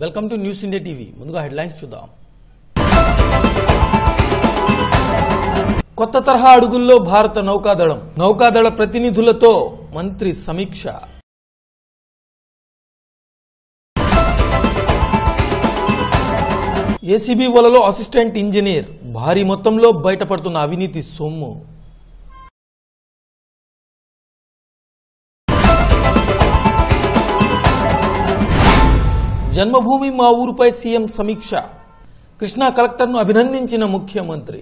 welcome to news India TV ముందుగా headlines చూద్దాం కొత్త తరహా అడుగుల్లో భారత నౌకాదళం నౌకాదళ ప్రతినిధులతో మంత్రి సమీక్ష ఏసీబీ వలలో అసిస్టెంట్ ఇంజనీర్ భారీ మొత్తంలో బయటపడుతున్న అవినీతి సొమ్ము జన్మభూమి మా ఊరుపై సీఎం సమీక్ష కృష్ణా కలెక్టర్ను అభినందించిన ముఖ్యమంత్రి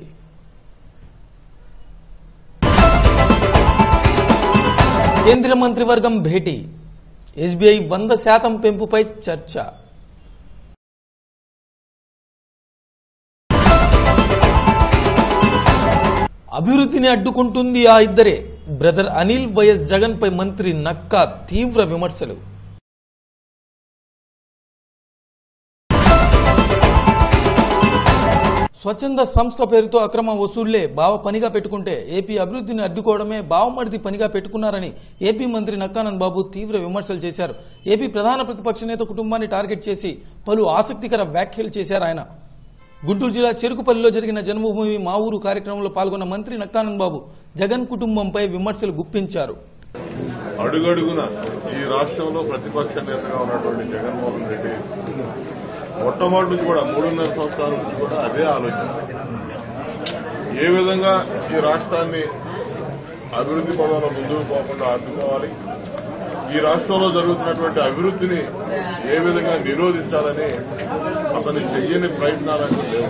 కేంద్ర మంత్రివర్గం భేటీ ఎస్బీఐ వంద శాతం పెంపుపై చర్చ అభివృద్ధిని అడ్డుకుంటుంది ఆ ఇద్దరే బ్రదర్ అనిల్ వైఎస్ జగన్ పై మంత్రి నక్కా తీవ్ర విమర్శలు స్వచ్ఛంద సంస్థ పేరుతో అక్రమ వసూళ్లే బావ పనిగా పెట్టుకుంటే ఏపీ అభివృద్ధిని అడ్డుకోవడమే బావమడిది పనిగా పెట్టుకున్నారని ఏపీ మంత్రి నక్కానంద్ బాబు తీవ్ర విమర్శలు చేశారు ఏపీ ప్రధాన ప్రతిపక్ష నేత కుటుంబాన్ని టార్గెట్ చేసి పలు ఆసక్తికర వ్యాఖ్యలు చేశారు ఆయన గుంటూరు జిల్లా చెరుకుపల్లిలో జరిగిన జన్మభూమి మా ఊరు కార్యక్రమంలో పాల్గొన్న మంత్రి నక్కానంద్ బాబు జగన్ కుటుంబంపై విమర్శలు గుప్పించారు అడుగడుగున ఈ రాష్ట్రంలో ప్రతిపక్ష నేతగా ఉన్నటువంటి జగన్మోహన్ రెడ్డి మొట్టమొదటి నుంచి కూడా మూడున్నర సంవత్సరాల నుంచి కూడా అదే ఆలోచన ఏ విధంగా ఈ రాష్ట్రాన్ని అభివృద్ధి పదంలో ముందుకు పోకుండా ఆదుకోవాలి ఈ రాష్ట్రంలో జరుగుతున్నటువంటి అభివృద్ధిని ఏ విధంగా నిరోధించాలని అతని చెయ్యని ప్రయత్నాలని లేవు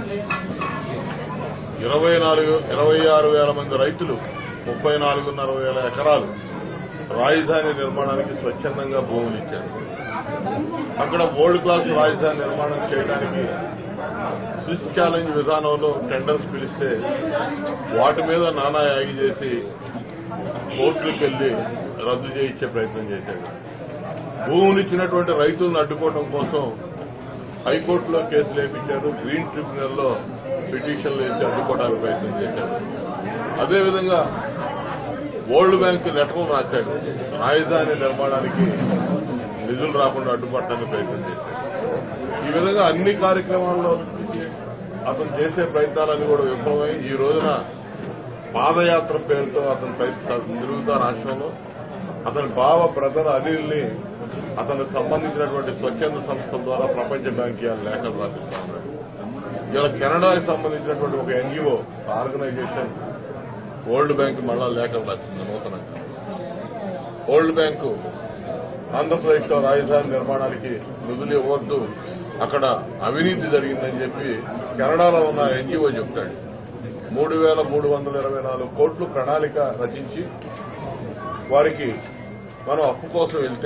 ఇరవై నాలుగు ఇరవై ఆరు వేల మంది రైతులు ముప్పై నాలుగున్నర వేల ఎకరాలు రాజధాని నిర్మాణానికి స్వచ్ఛందంగా భూములు ఇచ్చారు అక్కడ వరల్డ్ క్లాస్ రాజధాని నిర్మాణం చేయడానికి స్విస్ ఛాలెంజ్ విధానంలో టెండర్స్ పిలిస్తే వాటి మీద నానా యాగి చేసి కోర్టులకు వెళ్లి రద్దు చేయించే ప్రయత్నం చేశాడు భూములు ఇచ్చినటువంటి రైతులను అడ్డుకోవడం కోసం హైకోర్టులో కేసులు వేయించారు గ్రీన్ ట్రిబ్యునల్లో పిటిషన్లు వేసి అడ్డుకోవడానికి ప్రయత్నం చేశారు అదేవిధంగా వరల్డ్ బ్యాంక్ లెటర్లు రాశాడు రాజధాని నిర్మాణానికి నిధులు రాకుండా అడ్డుపట్టడానికి ప్రయత్నం చేశాడు ఈ విధంగా అన్ని కార్యక్రమాల్లో అతను చేసే ప్రయత్నాలన్నీ కూడా విఫలమై ఈ రోజున పాదయాత్ర పేరుతో అతను ప్రయత్నం తిరుగుతా రాష్ట్రంలో అతని బావ బ్రదర్ అనిల్ని అతనికి సంబంధించినటువంటి స్వచ్ఛంద సంస్థల ద్వారా ప్రపంచ బ్యాంక్ ఇవాళ లేఖలు రాసిస్తా ఉన్నాడు ఇవాళ కెనడాకి సంబంధించినటువంటి ఒక ఎన్జిఓ ఆర్గనైజేషన్ వరల్డ్ బ్యాంక్ మళ్ళా లేఖలు రాసింది నూతనంగా వరల్డ్ బ్యాంకు ఆంధ్రప్రదేశ్ లో రాజధాని నిర్మాణానికి నిధులు ఇవ్వద్దు అక్కడ అవినీతి జరిగిందని చెప్పి కెనడాలో ఉన్న ఎన్జిఓ చెప్తాడు మూడు వేల మూడు వందల ఇరవై నాలుగు కోట్లు ప్రణాళిక రచించి వారికి మనం అప్పు కోసం వెళ్తే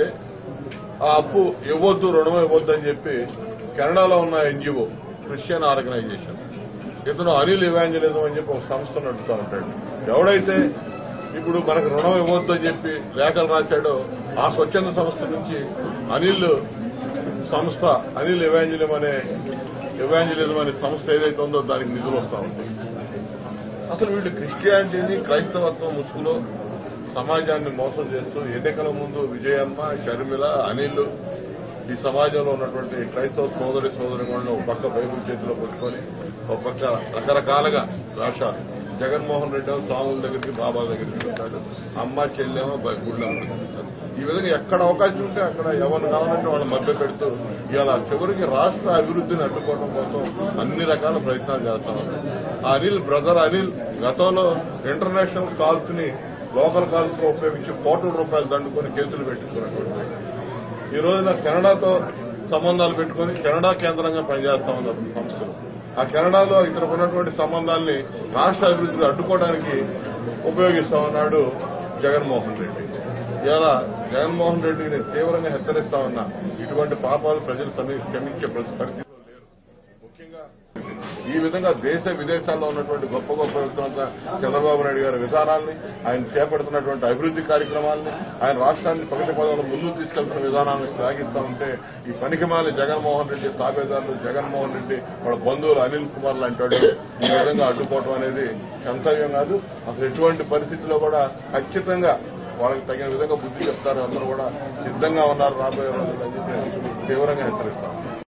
ఆ అప్పు ఇవ్వద్దు రుణం ఇవ్వద్దు అని చెప్పి కెనడాలో ఉన్న ఎన్జిఓ క్రిస్టియన్ ఆర్గనైజేషన్ ఇతను అనిల్ ఇవాంజలిజం అని చెప్పి ఒక సంస్థ నడుపుతూ ఉంటాడు ఎవడైతే ఇప్పుడు మనకు రుణం ఇవ్వద్దు అని చెప్పి లేఖలు రాశాడో ఆ స్వచ్ఛంద సంస్థ నుంచి అనిల్ సంస్థ అనిల్ ఇవాంజలిజం అనే ఇవాంజలిజం అనే సంస్థ ఏదైతే ఉందో దానికి నిధులు వస్తా ఉంటాయి అసలు వీళ్ళు క్రిస్టియానిటీని క్రైస్తవత్వం ముసుగులో సమాజాన్ని మోసం చేస్తూ ఎన్నికల ముందు విజయమ్మ షర్మిల అనిల్ ఈ సమాజంలో ఉన్నటువంటి క్రైస్తవ సోదరి సోదరి ఒక పక్క బైబుల్ చేతిలో పట్టుకొని ఒక పక్క రకరకాలుగా రాష్ట్రాలు జగన్మోహన్ రెడ్డి ఏమో స్వాముల దగ్గరికి బాబా దగ్గరికి వెళ్తాడు అమ్మ చెల్లెమో బై- గుడిలో ఉంటుంది ఈ విధంగా ఎక్కడ అవకాశం ఉంటే అక్కడ ఎవరిని కావాలంటే వాళ్ళని మభ్య పెడుతూ ఇవాళ చివరికి రాష్ట్ర అభివృద్ధిని అడ్డుకోవడం కోసం అన్ని రకాల ప్రయత్నాలు చేస్తా ఉన్నారు ఆ అనిల్ బ్రదర్ అనిల్ గతంలో ఇంటర్నేషనల్ కాల్స్ ని లోకల్ కాల్స్ లో ఉపయోగించి కోట్ల రూపాయలు దండుకొని కేసులు పెట్టుకున్నటువంటి ఈ రోజున కెనడాతో సంబంధాలు పెట్టుకుని కెనడా కేంద్రంగా పనిచేస్తా ఉన్నారు సంస్థలు ఆ కెనడాలో ఇతనికి ఉన్నటువంటి సంబంధాల్ని రాష్ట్ర అభివృద్ధిని అడ్డుకోవడానికి ఉపయోగిస్తా ఉన్నాడు జగన్మోహన్ రెడ్డి ఇలా జగన్మోహన్ రెడ్డిని నేను తీవ్రంగా హెచ్చరిస్తా ఉన్నా ఇటువంటి పాపాలు ప్రజలు సమీ- క్షమించే పరిస్థితి లేరు ముఖ్యంగా ఈ విధంగా దేశ విదేశాల్లో ఉన్నటువంటి గొప్ప గొప్ప వ్యక్తులంతా చంద్రబాబు నాయుడు గారి విధానాల్ని ఆయన చేపడుతున్నటువంటి అభివృద్ది కార్యక్రమాల్ని ఆయన రాష్ట్రాన్ని ప్రగతి పదంలో ముందుకు తీసుకెళ్తున్న విధానాలను సాగిస్తా ఉంటే ఈ పనికిమాలి జగన్మోహన్ రెడ్డి తాబేదారులు జగన్మోహన్ రెడ్డి వాళ్ళ బంధువులు అనిల్ కుమార్ లాంటి వాళ్ళు ఈ విధంగా అడ్డుకోవటం అనేది గంతవ్యం కాదు అసలు ఎటువంటి పరిస్థితిలో కూడా ఖచ్చితంగా వాళ్ళకి తగిన విధంగా బుద్ధి చెప్తారు అందరూ కూడా సిద్ధంగా ఉన్నారు రాబోయే రోజుల్లో అని చెప్పి తీవ్రంగా హెచ్చరిస్తాం